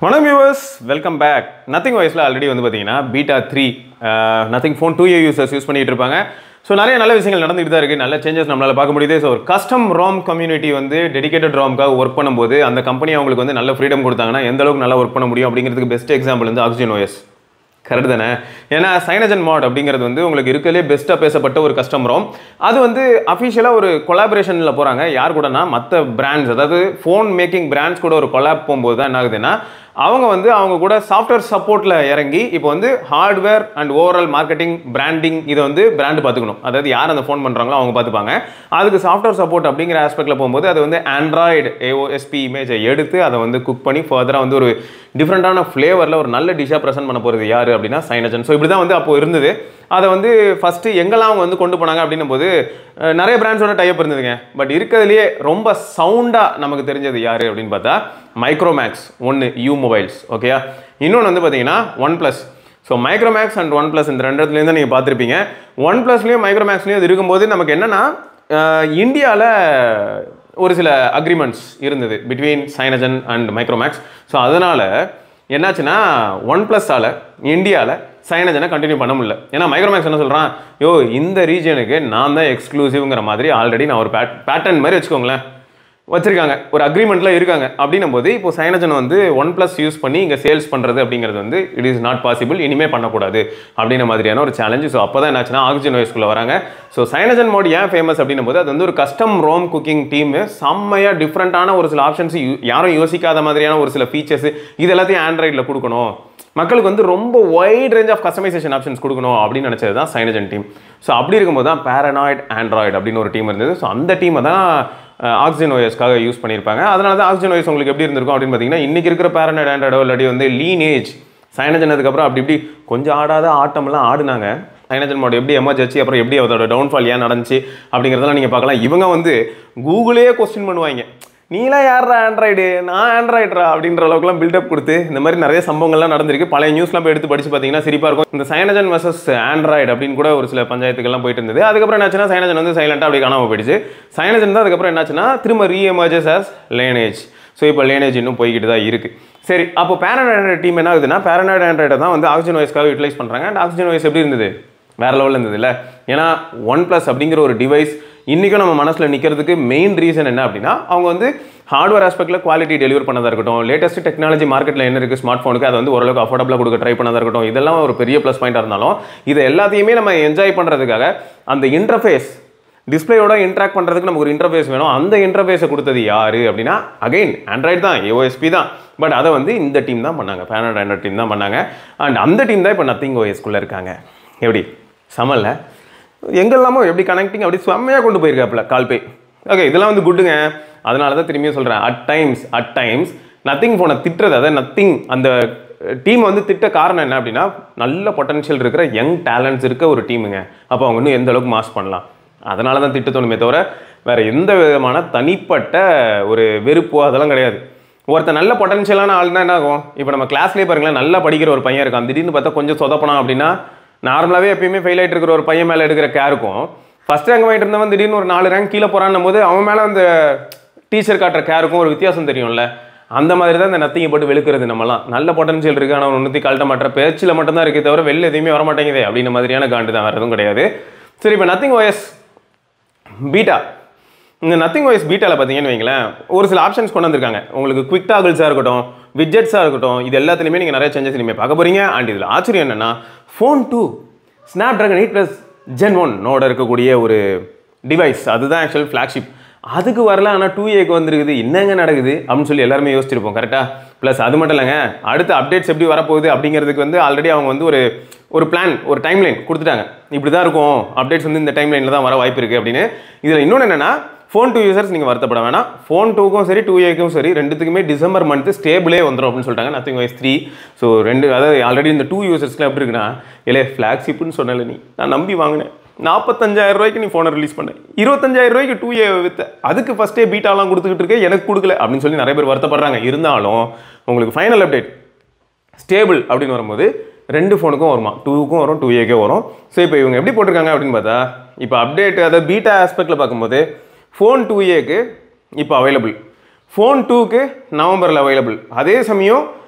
வணக்கம் viewers welcome back nothing வாய்ஸில் already வந்து பார்த்தீங்கன்னா beta three nothing phone two A users use பண்ணிட்டு இருப்பாங்க ஸோ நிறைய நல்ல விஷயங்கள் நடந்துட்டு தான் இருக்குது நல்ல சேஞ்சஸ் நம்மளால் பார்க்க முடியுது ஸோ ஒரு கஸ்டம் ரோம் கம்யூனிட்டி வந்து டெடிகேட்டட் ரோம்க்காக ஒர்க் பண்ணும்போது அந்த கம்பெனி அவங்களுக்கு வந்து நல்ல ஃப்ரீடம் கொடுத்தாங்கன்னா எந்த அளவுக்கு நல்லா ஒர்க் பண்ண முடியும் அப்படிங்கிறதுக்கு பெஸ்ட் எக்ஸாம்பிள் வந்து ஆக்சிஜன் ஓஎஸ் கரெக்ட் தானே ஏன்னா சைனஜன் மாட் அப்படிங்கிறது வந்து உங்களுக்கு இருக்கலே பெஸ்ட்டாக பேசப்பட்ட ஒரு கஸ்டம் ரோம் அது வந்து அஃபிஷியலாக ஒரு கொலாபரேஷனில் போகிறாங்க யார் கூடனா மற்ற பிராண்ட்ஸ் அதாவது ஃபோன் மேக்கிங் பிராண்ட்ஸ் கூட ஒரு கொலாப் போகும்போது தான் என்ன ஆகுதுன்னா அவங்க வந்து அவங்க கூட சாஃப்ட்வேர் சப்போர்ட்டில் இறங்கி இப்போ வந்து hardware and overall marketing branding இதை வந்து பிராண்ட் பார்த்துக்கணும் அதாவது யார் அந்த ஃபோன் பண்ணுறாங்களோ அவங்க பார்த்துப்பாங்க அதுக்கு சாஃப்ட்வேர் சப்போர்ட் அப்படிங்கிற ஆஸ்பெக்டில் போகும்போது அது வந்து ஆண்ட்ராய்டு ஏஓஎஸ்பி இமேஜை எடுத்து அதை வந்து குக் பண்ணி ஃபர்தராக வந்து ஒரு டிஃப்ரெண்ட்டான ஃப்ளேவரில் ஒரு நல்ல டிஷ்ஷாக ப்ரெசென்ட் பண்ண போகிறது யார் அப்படின்னா சைனஜன் ஸோ இப்படி தான் வந்து அப்போ இருந்தது அதை வந்து ஃபஸ்ட்டு எங்கெல்லாம் அவங்க வந்து கொண்டு போனாங்க அப்படின்னும் போது அஹ், நிறைய பிராண்ட்ஸோட டைப் இருந்ததுங்க பட் இருக்கிறதுலையே ரொம்ப சவுண்டாக நமக்கு தெரிஞ்சது யார் அப்படின்னு பார்த்தா மைக்ரோமேக்ஸ் ஒன்று யூ மொபைல்ஸ் ஓகேயா இன்னொன்று வந்து பார்த்தீங்கன்னா OnePlus so Micromax and OnePlus இந்த ரெண்டுத்துலேயும் தான் நீங்கள் பார்த்துருப்பீங்க ஒன் ப்ளஸ்லேயும் மைக்ரோமேக்ஸ்லேயும் அது இருக்கும்போது நமக்கு என்னென்னா இந்தியாவில் ஒரு சில அக்ரிமெண்ட்ஸ் இருந்தது between Cyanogen and Micromax so அதனால் என்னாச்சுன்னா ஒன் ப்ளஸ்ஸால் இந்தியாவில் சைனஜனை கண்டினியூ பண்ண முடியல ஏன்னா மைக்ரோமேக்ஸ் என்ன சொல்கிறான் யோ இந்த ரீஜனுக்கு நான் தான் எக்ஸ்க்ளூசிவ்ங்கிற மாதிரி ஆல்ரெடி நான் ஒரு பேட் பேட்டர்ன் மாதிரி வச்சுக்கோங்களேன் வச்சிருக்காங்க ஒரு அக்ரிமெண்ட்ல இருக்காங்க அப்படின்னும் போது இப்போ சைனஜன் வந்து ஒன் ப்ளஸ் யூஸ் பண்ணி இங்கே சேல்ஸ் பண்ணுறது அப்படிங்கிறது வந்து இட் இஸ் நாட் பாசிபிள் இனிமே பண்ணக்கூடாது அப்படின்ற மாதிரியான ஒரு சேலஞ்சு ஸோ அப்போ தான் என்னாச்சுன்னா ஆக்சிஜன் வயஸ்க்குள்ளே வராங்க ஸோ சைனஜன் மோட் ஏன் ஃபேமஸ் அப்படின்னும் போது அது வந்து ஒரு கஸ்டம் ரோம் குக்கிங் டீம் செம்மையாக டிஃப்ரெண்ட்டான ஒரு சில ஆப்ஷன்ஸ் யாரும் யோசிக்காத மாதிரியான ஒரு சில ஃபீச்சர்ஸ் இது எல்லாத்தையும் ஆண்ட்ராய்டில் கொடுக்கணும் மக்களுக்கு வந்து ரொம்ப wide range of customisation options கொடுக்கணும் அப்படின்னு நினச்சது தான் சைனஜன் டீம் ஸோ அப்படி இருக்கும்போது தான் பேரனாய்ட் ஆண்ட்ராய்டு அப்படின்னு ஒரு டீம் இருந்தது ஸோ அந்த டீமை தான் ஆக்சிஜன் ஓஎஸ்க்காக யூஸ் பண்ணியிருப்பாங்க அதனால தான் ஆக்சிஜன் ஓஎஸ் உங்களுக்கு எப்படி இருந்திருக்கும் அப்படின்னு பார்த்தீங்கன்னா இன்றைக்கி இருக்கிற பேரனாய்ட் ஆண்ட்ராய்டோ இல்லாட்டி வந்து லீனேஜ் சைனஜன் அதுக்கப்புறம் அப்படி இப்படி கொஞ்சம் ஆடாத ஆட்டம்லாம் ஆடுனாங்க சைனஜன் மோட் எப்படி எமர்ஜ் ஆச்சு அப்புறம் எப்படி அதோட டவுன்ஃபால் ஏன் நடந்துச்சு அப்படிங்கிறதெல்லாம் நீங்கள் பார்க்கலாம் இவங்க வந்து கூகுளே கொஸ்டின் பண்ணுவாங்க நீலாம் யாரா ஆண்ட்ராய்டு நான் ஆண்ட்ராய்டுரா அப்படின்ற அளவுக்குலாம் பில்டப் கொடுத்து இந்த மாதிரி நிறைய சம்பவங்கள்லாம் நடந்திருக்கு பழைய நியூஸ்லாம் போய் எடுத்து படிச்சு பார்த்தீங்கன்னா சிரிப்பாக இருக்கும் இந்த சைனஜன் வர்சஸ் ஆண்ட்ராய்டு அப்படின்னு கூட ஒரு சில பஞ்சாயத்துக்கெல்லாம் போயிட்டு இருந்தது அதுக்கப்புறம் என்னாச்சுன்னா சைனஜன் வந்து சைலண்டாக அப்படி காணாமல் போயிடுச்சு சைனஜன் தான் அதுக்கப்புறம் என்னாச்சுன்னா திரும்ப re emerges as Lineage so இப்போ லேனேஜ் இன்னும் போய்கிட்டு தான் இருக்குது சரி அப்போ பேரனாய்டு டீம் என்ன ஆகுதுன்னா பேரனாய்டு ஆண்ட்ராய்டை தான் வந்து ஆக்சிஜன் வாய்ஸ்க்காக யூட்டிலைஸ் பண்ணுறாங்க அண்ட் ஆக்சிஜன் வாய்ஸ் எப்படி இருந்தது வேற லெவலில் இருந்தது இல்லை ஏன்னா ஒன் ப்ளஸ் அப்படிங்கிற ஒரு டிவைஸ் இன்றைக்கும் நம்ம மனசில் நிற்கிறதுக்கு மெயின் ரீசன் என்ன அப்படின்னா அவங்க வந்து ஹார்ட்வேர் ஆஸ்பெக்ட்டில் குவாலிட்டி டெலிவர் பண்ணதாக இருக்கட்டும் லேட்டஸ்ட் டெக்னாலஜி மார்க்கெட்டில் என்ன இருக்குது ஸ்மார்ட் ஃபோனுக்கு அதை வந்து ஓரளவுக்கு அஃபோர்டபுளாக கொடுக்க ட்ரை பண்ணதாக இருக்கட்டும் இதெல்லாம் ஒரு பெரிய ப்ளஸ் பாயிண்டாக இருந்தாலும் இது எல்லாத்தையுமே நம்ம என்ஜாய் பண்ணுறதுக்காக அந்த இன்டர்ஃபேஸ் டிஸ்பிளேயோட இன்ட்ராக்ட் பண்ணுறதுக்கு நமக்கு ஒரு இன்டர்ஃபேஸ் வேணும் அந்த இன்டர்ஃபேஸை கொடுத்தது யார் அப்படின்னா அகைன் ஆண்ட்ராய்டு தான் ஏஓஎஸ்பி தான் பட் அதை வந்து இந்த டீம் தான் பண்ணாங்க பேனட் ஆண்ட்ராய்ட் டீம் தான் பண்ணாங்க அண்ட் அந்த டீம் தான் இப்போ நத்திங் ஓஎஸ்குள்ளே இருக்காங்க எப்படி சமல்ல எங்கெல்லாமோ எப்படி கனெக்டிங் அப்படி செம்மையாக கொண்டு போயிருக்காப்புல கால் பே ஓகே இதெல்லாம் வந்து குட்டுங்க அதனால தான் திரும்பியும் சொல்கிறேன் at times at times nothing ஃபோனை திட்டுறது அதாவது நத்திங் அந்த டீம் வந்து திட்ட காரணம் என்ன அப்படின்னா நல்ல பொட்டன்ஷியல் இருக்கிற யங் டேலண்ட்ஸ் இருக்க ஒரு டீமுங்க அப்போ அவங்க இன்னும் எந்த அளவுக்கு மாஸ் பண்ணலாம் அதனால தான் திட்ட தோணுமே தவிர வேற எந்த விதமான தனிப்பட்ட ஒரு வெறுப்போ அதெல்லாம் கிடையாது ஒருத்தன் நல்ல பொட்டன்ஷியலான ஆள்னா என்ன ஆகும் இப்போ நம்ம கிளாஸ்லேயே பாருங்களேன் நல்லா படிக்கிற ஒரு பையன் இருக்கான் திடீர்னு பார்த்தா கொஞ்சம் சொதப்பனா அப்படின்னா நார்மலாகவே எப்பயுமே ஃபெயில் ஆகிட்டு இருக்கிற ஒரு பையன் மேலே எடுக்கிற கேருக்கும் ஃபஸ்ட் ரேங்க் வாங்கிட்டு இருந்தவன் திடீர்னு ஒரு நாலு ரேங்க் கீழே போகிறான்னும் போது அவன் மேலே அந்த டீச்சர் காட்டுற கேருக்கும் ஒரு வித்தியாசம் தெரியும்ல அந்த மாதிரி தான் இந்த நத்திங்கை போட்டு வெளுக்கிறது நம்மலாம் நல்ல பொட்டன்ஷியல் இருக்குது ஆனால் ஒன்றுத்தி கழட்ட மாட்டேற பேச்சில் மட்டும்தான் இருக்கே தவிர வெளில எதுவுமே வர மாட்டேங்குதே அப்படின்ற மாதிரியான காண்டு தான் வேறு எதுவும் கிடையாது சரி இப்போ நத்திங் ஓஎஸ் பீட்டா இந்த நத்திங் வாய்ஸ் பீட்டாவில் பார்த்தீங்கன்னு வைங்களேன் ஒரு சில ஆப்ஷன்ஸ் கொண்டு வந்திருக்காங்க உங்களுக்கு குவிக் டாகிள்ஸாக இருக்கட்டும் விட்ஜெட்ஸாக இருக்கட்டும் இது எல்லாத்துலேயுமே நீங்கள் நிறைய சேஞ்சஸ் இனிமேல் பார்க்க போகிறீங்க அண்ட் இதில் ஆச்சரியம் என்னென்னா phone two Snapdragon eight plus gen one நோட இருக்கக்கூடிய ஒரு டிவைஸ் அதுதான் ஆக்சுவல் ஃப்ளாக்ஷிப் அதுக்கு வரல ஆனால் டூ ஏக்கு வந்திருக்குது என்னங்க நடக்குது அப்படின்னு சொல்லி எல்லாருமே யோசிச்சிருப்போம் கரெக்டாக ப்ளஸ் அது மட்டும் இல்லைங்க அடுத்த அப்டேட்ஸ் எப்படி வரப்போகுது அப்படிங்கிறதுக்கு வந்து ஆல்ரெடி அவங்க வந்து ஒரு ஒரு பிளான் ஒரு டைம்லைன் கொடுத்துட்டாங்க இப்படி தான் இருக்கும் அப்டேட்ஸ் வந்து இந்த டைம்லைனில் தான் வர வாய்ப்பு இருக்குது அப்படின்னு இதில் இன்னொன்று என்னென்னா ஃபோன் டூ யூசர்ஸ் நீங்கள் வருத்தப்பட வேணாம் ஃபோன் டூக்கும் சரி டூ ஏக்கும் சரி ரெண்டுத்துக்குமே டிசம்பர் மந்த் ஸ்டேபிளே வந்துடும் அப்படின்னு சொல்லிட்டாங்க நத்திங் வைஸ் த்ரீ ஸோ ரெண்டு அதாவது ஆல்ரெடி இந்த டூ யூசர்ஸ்க்குலாம் எப்படி இருக்குன்னா இல்லை ஃப்ளாக்ஷிப்னு சொன்னல நீ நான் நம்பி வாங்கினேன் நாற்பத்தஞ்சாயிரம் ரூபாய்க்கு நீ ஃபோனை ரிலீஸ் பண்ண இருபத்தஞ்சாயிரம் ரூபாய்க்கு டூ ஏ வித்த அதுக்கு ஃபஸ்ட்டே பீட்டாலாம் கொடுத்துக்கிட்டு இருக்க எனக்கு கொடுக்கல அப்படின்னு சொல்லி நிறைய பேர் வருத்தப்படுறாங்க இருந்தாலும் உங்களுக்கு ஃபைனல் அப்டேட் ஸ்டேபிள் அப்படின்னு வரும்போது ரெண்டு ஃபோனுக்கும் வருமா டூவுக்கும் வரும் டூ ஏக்கே வரும் ஸோ இப்போ இவங்க எப்படி போட்டிருக்காங்க அப்படின்னு பார்த்தா இப்போ அப்டேட் அதாவது பீட்டா ஆஸ்பெக்டில் பார்க்கும்போது ஃபோன் டூ ஏக்கு இப்போ அவைலபிள் ஃபோன் டூக்கு நவம்பரில் அவைலபிள் அதே சமயம்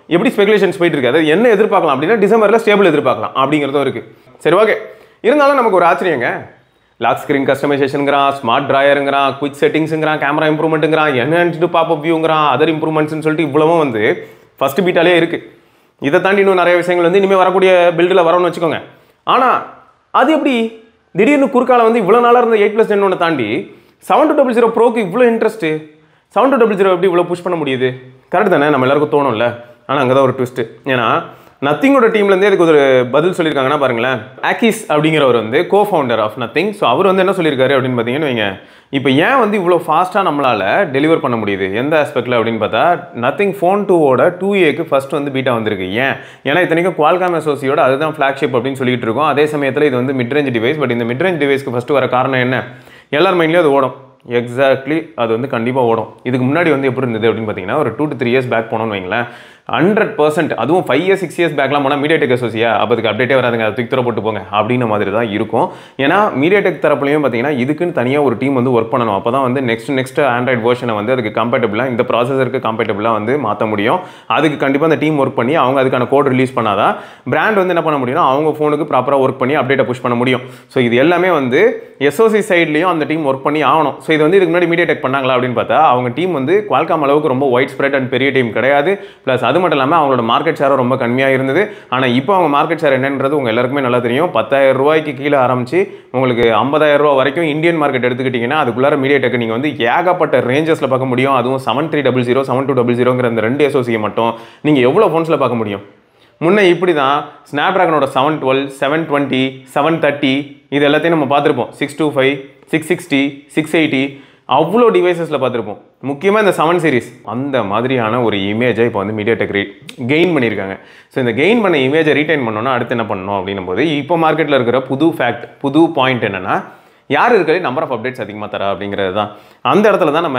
எப்படி ஸ்பெகுலேஷன்ஸ் போயிட்டு இருக்கு அதாவது என்ன எதிர்பார்க்கலாம் அப்படின்னா டிசம்பரில் ஸ்டேபிள் எதிர்பார்க்கலாம் அப்படிங்கிறதும் இருக்கு சரி ஓகே இருந்தாலும் நமக்கு ஒரு ஆச்சரியங்க லாக் ஸ்க்ரீன் கஸ்டமைசேஷனுங்கிறான் ஸ்மார்ட் ட்ராயருங்கிறான் குவிக் செட்டிங்ஸுங்கிறான் கேமரா இம்ப்ரூவ்மெண்ட்டுங்கிறான் என்ஹான்ஸ்டு பாப் வியூங்கிறான் அதர் இம்ப்ரூவ்மெண்ட்ஸ்னு சொல்லிட்டு இவ்வளவும் வந்து ஃபர்ஸ்ட் பீட்டாலே இருக்கு இதை தாண்டி இன்னும் நிறைய விஷயங்கள் வந்து இனிமேல் வரக்கூடிய பில்டில் வரணும்னு வச்சுக்கோங்க ஆனால் அது எப்படி திடீர்னு குறுக்கால வந்து இவ்வளோ நாளாக இருந்த எயிட் ப்ளஸ் டென் ஒன்று தாண்டி செவன் டூ டபுள் ஜீரோ ப்ரோக்கு இவ்வளோ interest seven two double zero எப்படி இவ்வளோ புஷ் பண்ண முடியுது கரெக்ட் தானே நம்ம எல்லாருக்கும் தோணும்ல ஆனால் அங்கே தான் ஒரு ட்விஸ்ட்டு ஏன்னா நத்திங்கோட டீம்லேருந்தே அதுக்கு ஒரு பதில் சொல்லியிருக்காங்கன்னா பாருங்களேன் ஆக்கிஸ் அப்படிங்கிறவர் வந்து co founder of nothing so அவர் வந்து என்ன சொல்லியிருக்காரு அப்படின்னு பார்த்தீங்கன்னு வைங்க இப்போ ஏன் வந்து இவ்வளோ ஃபாஸ்ட்டாக நம்மளால் டெலிவர் பண்ண முடியுது எந்த ஆஸ்பெக்டில் அப்படின்னு பார்த்தா நத்திங் ஃபோன் டூவோட டூ ஏக்கு ஃபர்ஸ்ட் வந்து பீட்டா வந்திருக்கு ஏன் ஏன்னா இத்தனைக்கும் குவால்காம் அசோசியோட அதுதான் ஃப்ளாக்ஷிப் அப்படின்னு சொல்லிட்டு இருக்கோம் அதே சமயத்தில் இது வந்து மிட்ரேஞ்ச் டிவைஸ் பட் இந்த மிட்ரேஞ்ச் டிவைஸ்க்கு ஃபஸ்ட்டு வர காரணம் என்ன எல்லார் மைண்ட்லேயும் அது ஓடும் எக்ஸாக்ட்லி அது வந்து கண்டிப்பாக ஓடும் இதுக்கு முன்னாடி வந்து எப்படி இருந்தது அப்படின்னு பார்த்தீங்கன்னா ஒரு two to three years back போனோம்னு வைங்களேன் ஹண்ட்ரட் பர்சன்ட் அதுவும் ஃபைவ் இயர்ஸ் சிக்ஸ் இயர்ஸ் பேக்லாம் போனால் மீடியா டெக் அசோசியா அப்போ அதுக்கு அப்டேட்டே வராதுங்க அது தூக்கி போட்டு போங்க அப்படின்ற மாதிரி தான் இருக்கும் ஏன்னா மீடியா டெக் தரப்புலையும் பார்த்தீங்கன்னா இதுக்குன்னு தனியாக ஒரு டீம் வந்து ஒர்க் பண்ணணும் அப்போ தான் வந்து நெக்ஸ்ட் நெக்ஸ்ட் ஆண்ட்ராய்ட் வேர்ஷனை வந்து அதுக்கு கம்பேட்டபிளாக இந்த ப்ராசஸருக்கு கம்பேட்டபிளாக வந்து மாற்ற முடியும் அதுக்கு கண்டிப்பாக அந்த டீம் ஒர்க் பண்ணி அவங்க அதுக்கான கோட் ரிலீஸ் பண்ணாதான் பிராண்ட் வந்து என்ன பண்ண முடியும்னா அவங்க ஃபோனுக்கு ப்ராப்பராக ஒர்க் பண்ணி அப்டேட்டை புஷ் பண்ண முடியும் ஸோ இது எல்லாமே வந்து எஸ்ஓசி சைட்லேயும் அந்த டீம் ஒர்க் பண்ணி ஆகணும் ஸோ இது வந்து இதுக்கு முன்னாடி மீடியா டெக் பண்ணாங்களா அப்படின்னு பார்த்தா அவங்க டீம் வந்து குவால்காம் அளவுக்கு ரொம்ப ஒயிட் ஸ்ப்ரெட் அண்ட் பெரிய டீம் கிடையாது ப்ளஸ் அது மட்டும் இல்லாமல் அவங்களோட மார்க்கெட் ஷேரும் ரொம்ப கம்மியாக இருந்தது ஆனால் இப்போ அவங்க மார்க்கெட் ஷேர் என்னன்றது உங்கள் எல்லாருக்குமே நல்லா தெரியும் பத்தாயிரம் ரூபாய்க்கு கீழே ஆரம்பிச்சு உங்களுக்கு ஐம்பதாயிரம் ரூபா வரைக்கும் இந்தியன் மார்க்கெட் எடுத்துக்கிட்டிங்கன்னா அதுக்குள்ளார மீடியா டெக் நீங்கள் வந்து ஏகப்பட்ட ரேஞ்சஸில் பார்க்க முடியும் அதுவும் seven three double zero seven two double ஜீரோங்கிற அந்த ரெண்டு எஸ்ஓசியை மட்டும் நீங்கள் எவ்வளோ ஃபோன்ஸில் பார்க்க முடியும் முன்ன இப்படி தான் ஸ்னாப்ட்ராகனோட seven twelve seven twenty seven thirty இது எல்லாத்தையும் நம்ம பார்த்துருப்போம் six two five six sixty six eighty அவ்வளோ டிவைசஸில் பார்த்துருப்போம் முக்கியமாக இந்த செவன் சீரிஸ் அந்த மாதிரியான ஒரு இமேஜை இப்போ வந்து மீடியா டெக் கெயின் பண்ணியிருக்காங்க ஸோ இந்த கெயின் பண்ண இமேஜை ரீட்டைன் பண்ணோன்னா அடுத்து என்ன பண்ணணும் அப்படின்னும் போது இப்போ மார்க்கெட்டில் இருக்கிற புது ஃபேக்ட் புது பாயிண்ட் என்னென்னா யார் இருக்கிறது நம்பர் ஆஃப் அப்டேட்ஸ் அதிகமாக தரா அப்படிங்கிறது தான் அந்த இடத்துல தான் நம்ம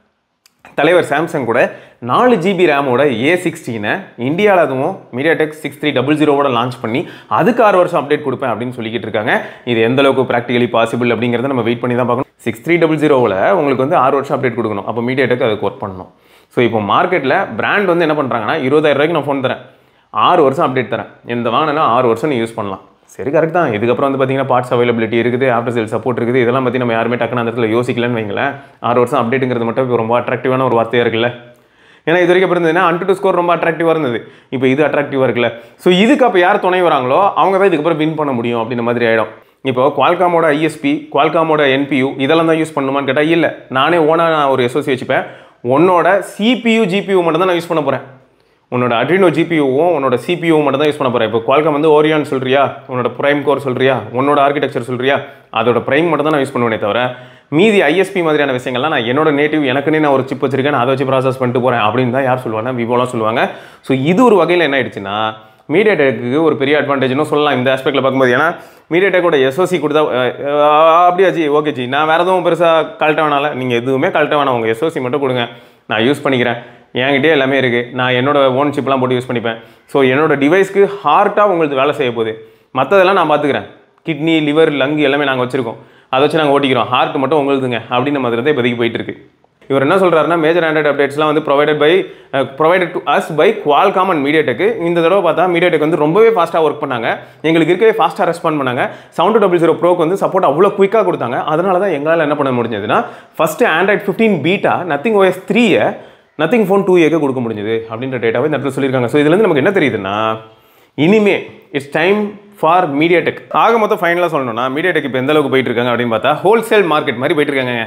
தலைவர் சாம்சங் கூட நாலு ஜிபி ரேமோட ஏ சிக்ஸ்டீனை இந்தியாவில் அதுவும் மீடியாடெக் சிக்ஸ் த்ரீ டபுள் ஜீரோவோட லான்ச் பண்ணி அதுக்கு ஆறு வருஷம் அப்டேட் கொடுப்பேன் அப்படின்னு சொல்லிக்கிட்டு இருக்காங்க இது எந்த அளவுக்கு ப்ராக்டிகலி பாசிபிள் அப்படிங்கிறத நம்ம வெயிட் பண்ணி தான் பார்க்கணும் சிக்ஸ் த்ரீ டபுள் ஜீரோவில் உங்களுக்கு வந்து ஆறு வருஷம் அப்டேட் கொடுக்கணும் அப்போ மீடியாடெக் அதுக்கு ஒர்க் பண்ணணும் ஸோ இப்போ மார்க்கெட்டில் பிராண்ட் வந்து என்ன பண்ணுறாங்கன்னா இருபதாயிரம் ரூபாய்க்கு நான் ஃபோன் தரேன் ஆறு வருஷம் அப்டேட் தரேன் இந்த வாங்கினா ஆறு வருஷம் நீ யூஸ் பண்ணலாம் சரி கரெக்ட் தான் இதுக்கப்புறம் வந்து பார்த்தீங்கன்னா பார்ட்ஸ் அவைலபிலிட்டி இருக்குது ஆஃப்டர் சேல் சப்போர்ட் இருக்குது இதெல்லாம் பற்றி நம்ம யாருமே டக்குனு அந்த இடத்துல யோசிக்கலன்னு வைங்களேன் ஆறு வருஷம் அப்டேட்டுங்கிறது மட்டும் இப்போ ரொம்ப அட்ராக்டிவான ஒரு வார்த்தையாக இருக்குல்ல ஏன்னா இது வரைக்கும் இருந்ததுன்னா அன் டு ஸ்கோர் ரொம்ப அட்ராக்டிவாக இருந்தது இப்போ இது அட்ராக்டிவாக இருக்குல்ல ஸோ இதுக்கு அப்போ யார் துணை வராங்களோ அவங்க தான் இதுக்கப்புறம் வின் பண்ண முடியும் அப்படின்ற மாதிரி ஆகிடும் இப்போ குவால்காமோட ஐஎஸ்பி குவால்காமோட என்பியூ இதெல்லாம் தான் யூஸ் பண்ணுமான்னு கேட்டால் இல்லை நானே ஓனாக நான் ஒரு எஸ்ஓசி வச்சுப்பேன் உன்னோட சிபியூ ஜிபியூ மட்டும் தான் நான் யூஸ் பண்ண போகிறேன் உன்னோட அட்ரினோ ஜிபியூவும் உன்னோட சிபியூவும் மட்டும் தான் யூஸ் பண்ண போகிறேன் இப்போ குவால்காம் வந்து ஓரியான் சொல்றியா உன்னோட ப்ரைம் கோர் சொல்றியா உன்னோட ஆர்கிடெக்சர் சொல்றியா அதோட ப்ரைம் மட்டும் தான் நான் யூஸ் பண்ணுவேனே தவிர மீதி ஐஎஸ்பி மாதிரியான விஷயங்கள்லாம் நான் என்னோட நேட்டிவ் எனக்குன்னே நான் ஒரு சிப் வச்சிருக்கேன் நான் அதை வச்சு ப்ராசஸ் பண்ணிட்டு போகிறேன் அப்படின்னு தான் யார் சொல்லுவாங்க விவோலாம் சொல்லுவாங்க ஸோ இது ஒரு வகையில் என்ன ஆயிடுச்சுன்னா மீடியா டெக்கு ஒரு பெரிய அட்வான்டேஜ்னு சொல்லலாம் இந்த ஆஸ்பெக்டில் பார்க்கும்போது ஏன்னா மீடியா டெக்கோட எஸ்ஓசி கொடுத்தா அஹ், அஹ், அப்படியா ஜி ஓகே ஜி நான் வேறு எதுவும் பெருசாக கழட்ட வேணால நீங்கள் எதுவுமே கழட்ட வேணாம் உங்கள் எஸ்ஓசி மட்டும் கொடுங்க நான் யூஸ் பண்ணிக்கிறேன் என்கிட்டயே எல்லாமே இருக்குது நான் என்னோட ஓன் சிப்லாம் போட்டு யூஸ் பண்ணிப்பேன் ஸோ என்னோட டிவைஸ்க்கு ஹார்ட்டாக உங்களுக்கு வேலை செய்ய போகுது மற்றதெல்லாம் நான் பார்த்துக்கிறேன் கிட்னி லிவர் லங் எல்லாமே நாங்கள் வச்சுருக்கோம் அதை வச்சு நாங்கள் ஓட்டிக்கிறோம் ஹார்ட் மட்டும் உங்களுதுங்க அப்படின்ற மாதிரி தான் இப்போதைக்கு போயிட்டு இருக்கு இவர் என்ன சொல்றாருன்னா மேஜர் ஆண்ட்ராய்ட் அப்டேட்ஸ்லாம் வந்து provided by provided to us by Qualcomm and MediaTek இந்த தடவை பார்த்தா மீடியாடெக் வந்து ரொம்பவே ஃபாஸ்ட்டாக ஒர்க் பண்ணாங்க எங்களுக்கு இருக்கவே ஃபாஸ்ட்டாக ரெஸ்பாண்ட் பண்ணாங்க சவுண்ட் டபுள் ஜீரோ ப்ரோக்கு வந்து சப்போர்ட் அவ்வளோ குயிக்காக கொடுத்தாங்க அதனால தான் எங்களால் என்ன பண்ண முடிஞ்சதுன்னா first Android fifteen beta nothing OS த்ரீயை நத்திங் ஃபோன் டூ ஏக்கு கொடுக்க முடிஞ்சது அப்படின்ற டேட்டாவை இந்த இடத்துல சொல்லியிருக்காங்க ஸோ இதுலேருந்து நமக்கு என்ன தெரியுதுன்னா இனிமே it's time for MediaTek ஆக மொத்தம் ஃபைனலாக சொல்லணும்னா மீடியா டெக் இப்போ எந்த அளவுக்கு போயிட்டு இருக்காங்க அப்படின்னு பார்த்தா ஹோல்சேல் மார்க்கெட் மாதிரி போயிட்டு இருக்காங்க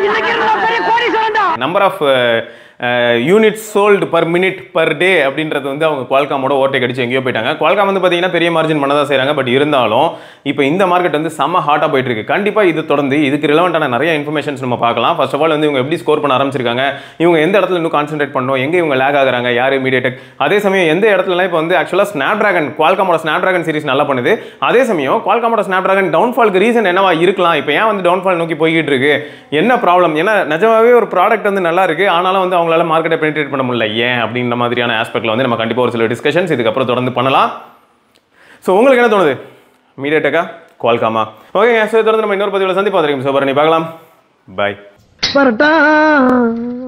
number of unit sold per minute per day அப்படின்றது வந்து அவங்க குவால்காமோட ஓட்டை அடிச்சு எங்கேயோ போயிட்டாங்க குவால்காம் வந்து பார்த்தீங்கன்னா பெரிய மார்ஜின் பண்ண தான் செய்கிறாங்க பட் இருந்தாலும் இப்போ இந்த மார்க்கெட் வந்து செம்ம ஹாட்டாக போயிட்டு இருக்கு கண்டிப்பாக இது தொடர்ந்து இதுக்கு ரிலவெண்ட்டான நிறைய இன்ஃபர்மேஷன்ஸ் நம்ம பார்க்கலாம் ஃபர்ஸ்ட் ஆஃப் ஆல் வந்து இவங்க எப்படி ஸ்கோர் பண்ண ஆரம்பிச்சிருக்காங்க இவங்க எந்த இடத்துல இன்னும் கான்சென்ட்ரேட் பண்ணணும் எங்கே இவங்க லேக் ஆகுறாங்க யார் மீடியா டெக் அதே சமயம் எந்த இடத்துலலாம் இப்போ வந்து ஆக்சுவலாக ஸ்னாப் ட்ராகன் குவால்காமோட ஸ்னாப் ட்ராகன் சீரிஸ் நல்லா பண்ணுது அதே சமயம் குவால்காமோட ஸ்னாப் ட்ராகன் டவுன்ஃபாலுக்கு ரீசன் என்னவா இருக்கலாம் இப்போ ஏன் வந்து டவுன்ஃபால் நோக்கி போய்கிட்டு இருக்கு என்ன ப்ராப்ளம் ஏன்னா நிஜமாவே ஒரு ப்ராடக்ட் வந்து நல்லா இருக்கு ஆனாலும் வந்து அவங்களால மார்க்கெட்டை பெனிட்ரேட் பண்ண முடியல ஏன் அப்படின்ற மாதிரியான ஆஸ்பெக்ட்ல வந்து நம்ம கண்டிப்பாக ஒரு சில டிஸ்கஷன்ஸ் இதுக்கப்புறம் தொடர்ந்து பண்ணலாம் ஸோ உங்களுக்கு என்ன தோணுது மீடியா டெக்கா குவால்காமா ஓகேங்க ஸோ தொடர்ந்து நம்ம இன்னொரு பதிவில் சந்திப்பா வரைக்கும் ஸோ நீ பார்க்கலாம் பை வரட்டா